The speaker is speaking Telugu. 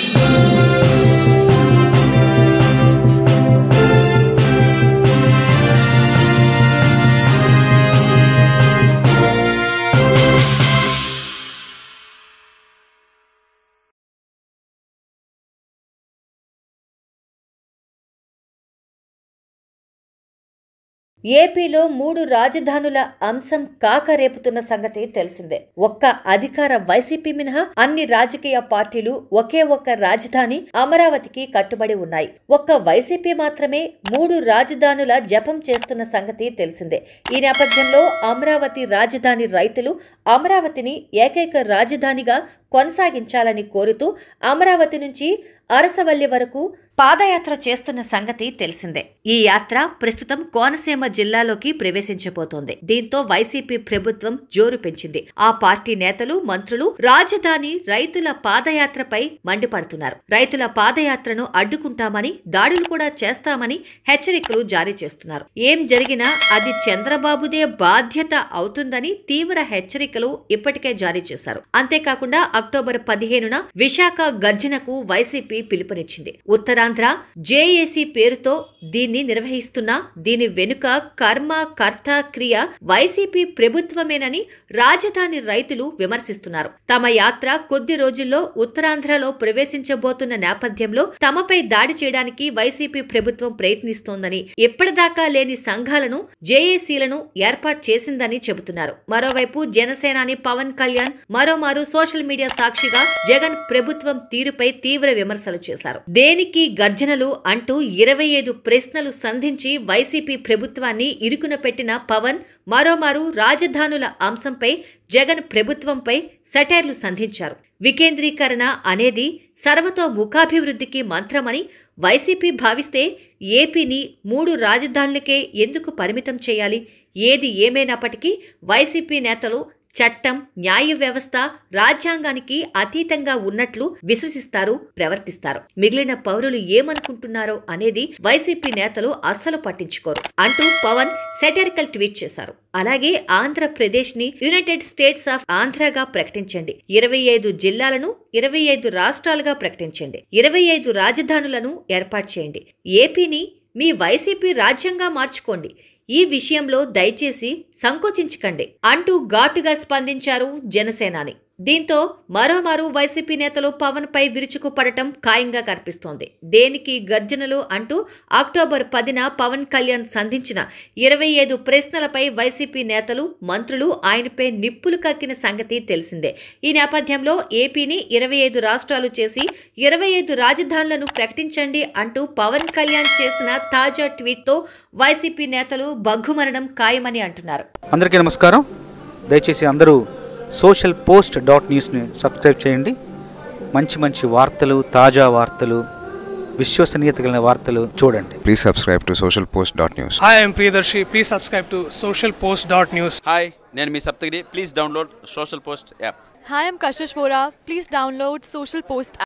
ఏపీలో మూడు రాజధానుల అంశం కాకరేపుతున్న సంగతి తెలిసిందే ఒక్క అధికార వైసీపీ మినహా అన్ని రాజకీయ పార్టీలు ఒకే ఒక్క రాజధాని అమరావతికి కట్టుబడి ఉన్నాయి ఒక్క వైసీపీ మాత్రమే మూడు రాజధానుల జపం చేస్తున్న సంగతి తెలిసిందే ఈ నేపథ్యంలో అమరావతి రాజధాని రైతులు అమరావతిని ఏకైక రాజధానిగా కొనసాగించాలని కోరుతూ అమరావతి నుంచి అరసవల్లి వరకు పాదయాత్ర చేస్తున్న సంగతి తెలిసిందే ఈ యాత్ర ప్రస్తుతం కోనసీమ జిల్లాలోకి ప్రవేశించబోతోంది దీంతో వైసీపీ ప్రభుత్వం జోరు పెంచింది ఆ పార్టీ నేతలు మంత్రులు రాజధాని రైతుల పాదయాత్రపై మండిపడుతున్నారు రైతుల పాదయాత్రను అడ్డుకుంటామని దాడులు కూడా చేస్తామని హెచ్చరికలు జారీ చేస్తున్నారు ఏం జరిగినా అది చంద్రబాబుదే బాధ్యత అవుతుందని తీవ్ర హెచ్చరికలు ఇప్పటికే జారీ చేశారు అంతేకాకుండా అక్టోబర్ పదిహేనున విశాఖ గర్జనకు వైసీపీ పిలుపునిచ్చింది ఉత్తరాంధ్ర జేఏసీ పేరుతో దీన్ని నిర్వహిస్తున్నా దీని వెనుక కర్మ కర్త క్రియ వైసీపీ ప్రభుత్వమేనని రాజధాని రైతులు విమర్శిస్తున్నారు తమ యాత్ర కొద్ది రోజుల్లో ఉత్తరాంధ్రలో ప్రవేశించబోతున్న నేపథ్యంలో తమపై దాడి చేయడానికి వైసీపీ ప్రభుత్వం ప్రయత్నిస్తోందని ఇప్పటిదాకా లేని సంఘాలను జేఏసీలను ఏర్పాటు చేసిందని చెబుతున్నారు మరోవైపు జనసేనాని పవన్ కళ్యాణ్ మరోమారు సోషల్ మీడియా సాక్షిగా జగన్ ప్రభుత్వం తీరుపై తీవ్ర విమర్శలు చేశారు దేనికి గర్జనలు అంటూ ఇరవై ఐదు ప్రశ్నలు సంధించి వైసీపీ ప్రభుత్వాన్ని ఇరుకున పెట్టిన పవన్ మరోమారు రాజధానుల అంశంపై జగన్ ప్రభుత్వంపై సెటైర్లు సంధించారు వికేంద్రీకరణ అనేది సర్వతో ముఖాభివృద్ధికి మంత్రమని వైసీపీ భావిస్తే ఏపీని మూడు రాజధానులకే ఎందుకు పరిమితం చేయాలి ఏది ఏమైనప్పటికీ వైసీపీ నేతలు చట్టం న్యాయ వ్యవస్థ రాజ్యాంగానికి అతీతంగా ఉన్నట్లు విశ్వసిస్తారు ప్రవర్తిస్తారు మిగిలిన పౌరులు ఏమనుకుంటున్నారో అనేది వైసీపీ నేతలు అస్సలు పట్టించుకోరు అంటూ పవన్ సెటరికల్ ట్వీట్ చేశారు అలాగే ఆంధ్రప్రదేశ్ ని యునైటెడ్ స్టేట్స్ ఆఫ్ ఆంధ్రగా ప్రకటించండి ఇరవై ఐదు జిల్లాలను ఇరవై ఐదు రాష్ట్రాలుగా ప్రకటించండి ఇరవై ఐదు రాజధానులను ఏర్పాటు చేయండి ఏపీని మీ వైసీపీ రాజ్యంగా మార్చుకోండి ఈ విషయంలో దయచేసి సంకోచించకండి అంటూ ఘాటుగా స్పందించారు జనసేనాని దీంతో మరోమారు వైసీపీ నేతలు పవన్ పై విరుచుకుపడటం ఖాయంగా కనిపిస్తోంది దేనికి గర్జనలు అంటూ అక్టోబర్ పదిన పవన్ కళ్యాణ్ సంధించిన ఇరవై ఐదు ప్రశ్నలపై వైసీపీ నేతలు మంత్రులు ఆయనపై నిప్పులు కక్కిన సంగతి తెలిసిందే ఈ నేపథ్యంలో ఏపీని ఇరవై ఐదు రాష్ట్రాలు చేసి ఇరవై ఐదు రాజధానులను ప్రకటించండి అంటూ పవన్ కళ్యాణ్ చేసిన తాజా ట్వీట్తో వైసీపీ నేతలు బగ్గుమనడం ఖాయమని అంటున్నారు అందరికీ నమస్కారం దయచేసి అందరూ సోషల్ పోస్ట్ డాట్ న్యూస్ని సబ్స్క్రైబ్ చేయండి మంచి మంచి వార్తలు తాజా వార్తలు విశ్వసనీయత కలిగిన వార్తలు చూడండి Please subscribe to socialpost.news. Hi, I'm Priyadarshi. Please subscribe to socialpost.news. హాయ్ నేను మీ Saptagiri please download social post app Hi, I'm Kashish Vora. Please download Social Post